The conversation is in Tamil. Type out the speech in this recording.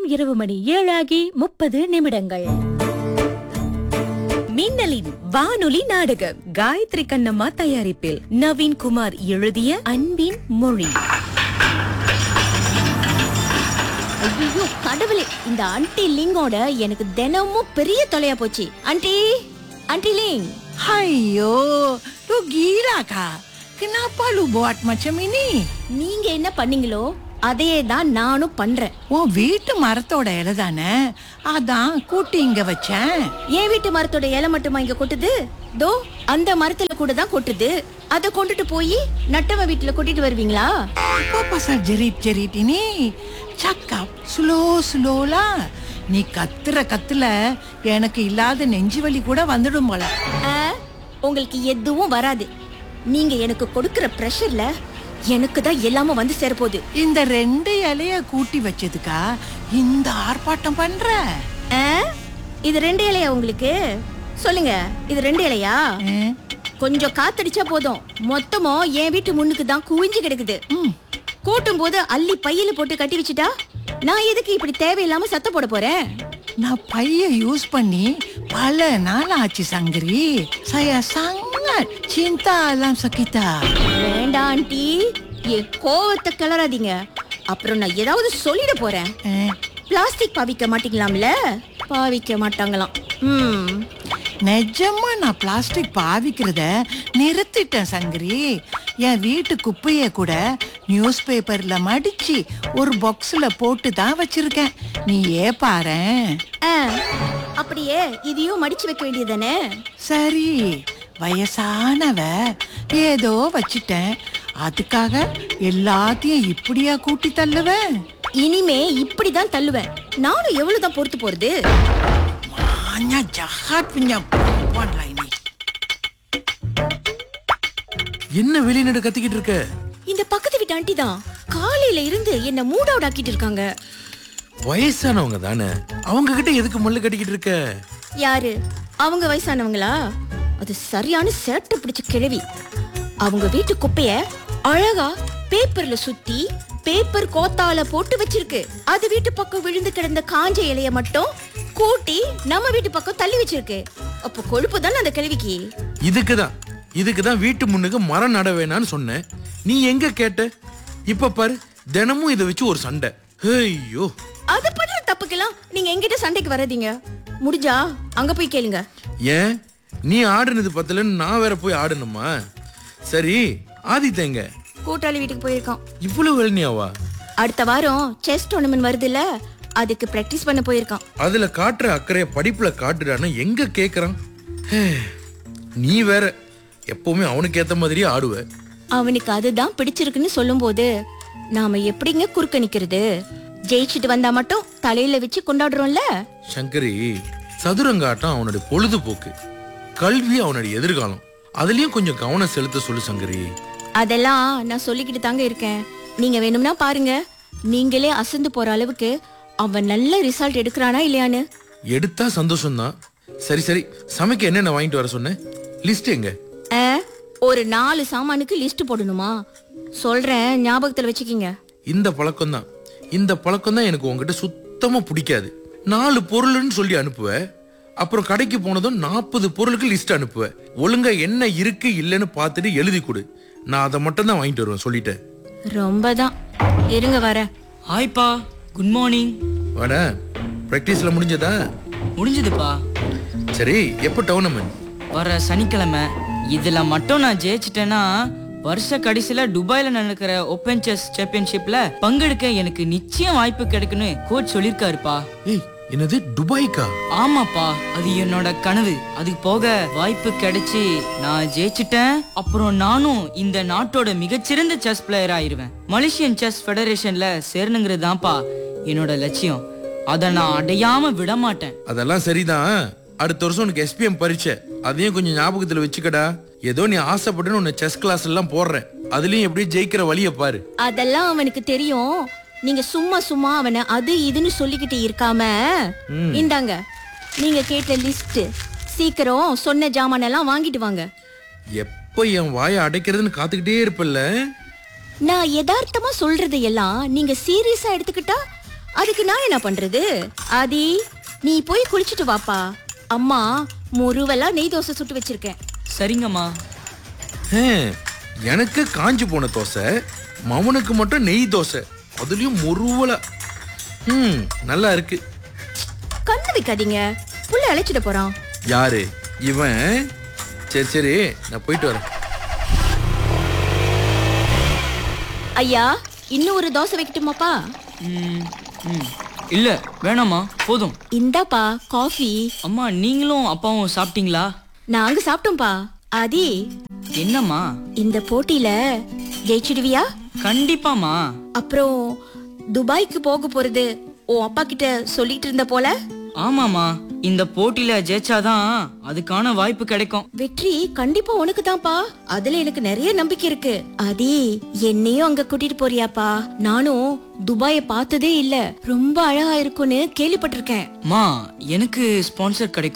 இரவு மணி ஏழாகி முப்பது நிமிடங்கள் மின்னலின் வானொலி நாடகம் காயத்ரி கண்ணம்மா தயாரிப்பில் நவீன் குமார் எழுதிய அன்பின் மொழி ஐயோ கடவுளே இந்த ஆன்ட்டி லிங்கோட எனக்கு தினமும் பெரிய தொலையா போச்சு ஆன்ட்டி ஆன்ட்டி லிங் Hayo, lu gila kak? Kenapa lu buat macam ini? நீங்க என்ன பண்ணீங்களோ அதையே தான் நானும் பண்றேன் உன் வீட்டு மரத்தோட இலை தானே அதான் கூட்டி இங்க வச்சேன் என் வீட்டு மரத்தோட இலை மட்டுமா இங்க கொட்டுது தோ அந்த மரத்துல கூட தான் கொட்டுது அத கொண்டுட்டு போய் நட்டவ வீட்டுல கொட்டிட்டு வருவீங்களா Apa pasal jerit-jerit ini? Cakap slow slow lah. நீ கத்துற கத்துல எனக்கு இல்லாத நெஞ்சு வலி கூட வந்துடும் போல ஆ, உங்களுக்கு எதுவும் வராது நீங்க எனக்கு கொடுக்கிற பிரஷர்ல எனக்கு தான் எல்லாமே வந்து சேரப்போகுது இந்த ரெண்டு இலைய கூட்டி வச்சதுக்கா இந்த ஆர்ப்பாட்டம் பண்ற ஆ? இது ரெண்டு இலையா உங்களுக்கு சொல்லுங்க இது ரெண்டு இலையா ஆ? கொஞ்சம் காத்தடிச்சா போதும் மொத்தமும் என் வீட்டு முன்னுக்கு தான் குவிஞ்சு கிடக்குது ம். கூட்டும் போது அள்ளி பையில போட்டு கட்டி வச்சுட்டா நான் எதுக்கு இப்படி தேவையில்லாம சத்தம் போட போறேன் நான் பைய யூஸ் பண்ணி பல நாள் ஆச்சு Shankari saya sangat cinta alam sekitar வேண்டாம் ஆண்டி என் கோவத்தை கிளறாதீங்க அப்புறம் நான் ஏதாவது சொல்லிட போறேன் Eh, பிளாஸ்டிக் பாவிக்க மாட்டீங்களாம்ல பாவிக்க மாட்டாங்களாம் ம் நிஜமா நான் பிளாஸ்டிக் பாவிக்கிறத நிறுத்திட்டேன் சங்கரி என் வீட்டு குப்பைய கூட நியூஸ் பேப்பர்ல மடிச்சு ஒரு பாக்ஸ்ல போட்டு தான் வச்சிருக்கேன் நீ ஏ பாரேன் ஆ, அப்படியே இதையும் மடிச்சு வைக்க வேண்டியதானே சரி வயசானவ ஏதோ வச்சிட்டேன் அதுக்காக எல்லாத்தையும் இப்படியா கூட்டி தள்ளுவேன் இனிமே இப்படிதான் தள்ளுவேன் நானும் எவ்வளவுதான் பொறுத்து போறது Hanya jahat punya perempuan lah ini. என்ன வெளிநாடு கத்திக்கிட்டு இருக்க இந்த பக்கத்து வீட்டு ஆண்டி தான் காலையில இருந்து என்ன மூட் அவுட் ஆக்கிட்டு இருக்காங்க வயசானவங்க தானே அவங்க கிட்ட எதுக்கு மல்லு கட்டிக்கிட்டு இருக்க யாரு அவங்க வயசானவங்களா அது சரியான சேட்டை பிடிச்ச கிழவி அவங்க வீட்டு குப்பைய அழகா பேப்பர்ல சுத்தி பேப்பர் கோத்தால போட்டு வச்சிருக்கு அது வீட்டு பக்கம் விழுந்து கிடந்த காஞ்ச இலைய மட்டும் கூட்டி நம்ம வீட்டு பக்கம் தள்ளி வச்சிருக்கு அப்போ கொழுப்பு தானே அந்த கிழவிக்கு இதுக்கு தான் இதுக்கு தான் வீட்டு முன்னுக்கு மரம் நட வேணான்னு சொன்னேன் நீ எங்க கேட்ட இப்ப பாரு தினமும் இதை வச்சு ஒரு சண்டை ஐயோ அது பண்ற தப்புக்கெல்லாம் நீங்க எங்கிட்ட சண்டைக்கு வராதீங்க முடிஞ்சா அங்க போய் கேளுங்க ஏன் நீ ஆடுனது பத்தலன்னு நான் வேற போய் ஆடணுமா சரி ஆதித்தேங்க கூட்டாளி வீட்டுக்கு போயிருக்கான் இவ்வளவு வெள்ளியாவா அடுத்த வாரம் செஸ் டோர்னமெண்ட் வருதுல்ல அதுக்கு பிராக்டிஸ் பண்ண போயிருக்கான் அதுல காட்டுற அக்கறைய படிப்புல காட்டுறான்னு எங்க கேக்குறான் ஹே, நீ வேற எப்பவுமே அவனுக்கு ஏத்த மாதிரியே ஆடுவ அவனுக்கு அதுதான் பிடிச்சிருக்குன்னு சொல்லும்போது நாம எப்படிங்க குறுக்க நிக்கிறது ஜெயிச்சிட்டு வந்தா மட்டும் தலையில வச்சு கொண்டாடுறோம்ல சங்கரி சதுரங்காட்டம் அவனுடைய பொழுதுபோக்கு கல்வி அவனுடைய எதிர்காலம் அதுலயும் கொஞ்சம் கவனம் செலுத்த சொல்லு சங்கரி அதெல்லாம் நான் சொல்லிக்கிட்டு தாங்க இருக்கேன் நீங்க வேணும்னா பாருங்க நீங்களே அசந்து போற அளவுக்கு அவன் நல்ல ரிசல்ட் எடுக்கிறானா இல்லையான்னு எடுத்தா சந்தோஷம்தான் சரி சரி சமைக்க என்னென்ன வாங்கிட்டு வர சொன்ன லிஸ்ட் எங்க ஆ, ஒரு நாலு சாமானுக்கு லிஸ்ட் போடணுமா சொல்றேன் ஞாபகத்துல வச்சுக்கிங்க இந்த பழக்கம் தான் இந்த பழக்கம் தான் எனக்கு உங்ககிட்ட சுத்தமா பிடிக்காது நாலு பொருள்னு சொல்லி அனுப்புவ அப்புறம் கடைக்கு போனதும் நாற்பது பொருளுக்கு லிஸ்ட் அனுப்புவ ஒழுங்கா என்ன இருக்கு இல்லைன்னு பார்த்துட்டு எழுதி கொடு நான் அதை மட்டும் தான் வாங்கிட்டு வருவேன் சொல்லிட்டேன் ரொம்ப தான் இருங்க வரேன் ஹாய்ப்பா குட் மார்னிங் வாடா ப்ராக்டிஸ்ல முடிஞ்சதா முடிஞ்சதுப்பா சரி எப்போ டவுர்னமெண்ட் வர சனிக்கிழமை இதுல மட்டும் நான் ஜெயிச்சிட்டேன்னா வருஷ கடைசியில துபாயில நடக்கிற ஓப்பன் செஸ் சாம்பியன்ஷிப்ல பங்கெடுக்க எனக்கு நிச்சயம் வாய்ப்பு கிடைக்குன்னு கோச் சொல்லிருக்காருப்பா ஏய் என்னது துபாய்க்கா ஆமாப்பா அது என்னோட கனவு அதுக்கு போக வாய்ப்பு கிடைச்சி நான் ஜெயிச்சிட்டேன் அப்புறம் நானும் இந்த நாட்டோட மிகச்சிறந்த செஸ் பிளேயர் ஆயிருவேன் மலேசியன் செஸ் ஃபெடரேஷன்ல சேரணுங்கிறது தான்ப்பா என்னோட லட்சியம் அதை நான் அடையாம விட மாட்டேன் அதெல்லாம் சரிதான் அடுத்த வருஷம் உனக்கு எஸ்பிஎம் பரீட்சை அதையும் கொஞ்சம் ஞாபகத்துல வச்சுக்கடா ஏதோ நீ ஆசைப்பட்டுன்னு உன்னை செஸ் கிளாஸ் எல்லாம் போடுறேன் அதுலயும் எப்படியும் ஜெயிக்கிற வழியை பாரு அதெல்லாம் அவனுக்கு தெரியும் நீங்க சும்மா சும்மா அவனை அது இதுன்னு சொல்லிக்கிட்டு இருக்காம இந்தாங்க நீங்க கேட்ட லிஸ்ட் சீக்கிரம் சொன்ன ஜாமானெல்லாம் வாங்கிட்டு வாங்க எப்போ என் வாயை அடைக்கிறதுன்னு காத்துக்கிட்டே இருப்பல்ல நான் யதார்த்தமா சொல்றது எல்லாம் நீங்க சீரியஸா எடுத்துக்கிட்டா அதுக்கு நான் என்ன பண்றது ஆதி நீ போய் குளிச்சிட்டு வாப்பா அம்மா முருவலா நெய் தோசை சுட்டு வச்சிருக்கேன் சரிங்கம்மா ஹம், எனக்கு காஞ்சு போன தோசை மவனுக்கு மட்டும் நெய் தோசை அதுலயும் முருவலா ம் நல்லா இருக்கு கண்ணு வைக்காதீங்க புள்ள அழைச்சிட போறான் யாரு இவன் சரி சரி நான் போயிட்டு வரேன் ஐயா இன்னும் ஒரு தோசை வைக்கட்டுமாப்பா ம், ம். இல்ல வேணாம்மா போதும் இந்தாப்பா காஃபி அம்மா நீங்களும் அப்பாவும் சாப்பிட்டீங்களா நாங்க சாப்பிட்டோம்ப்பா ஆதி என்னம்மா இந்த போட்டியில ஜெயிச்சிடுவியா கண்டிப்பாம்மா அப்புறம் துபாய்க்கு போக போறது உன் அப்பா கிட்ட சொல்லிட்டு இருந்த போல ஆமாம்மா இந்த போட்டியில ஜெயிச்சாதான் அதுக்கான வாய்ப்பு கிடைக்கும் வெற்றி கண்டிப்பா உனக்கு தான்ப்பா அதுல எனக்கு நிறைய நம்பிக்கை இருக்கு ஆதி என்னையும் அங்க கூட்டிட்டு போறியாப்பா நானும் துபாய பார்த்ததே இல்ல ரொம்ப அழகா இருக்கும்னு கேள்விப்பட்டிருக்கேன் மா எனக்கு ஸ்பான்சர் கிடைக்கும்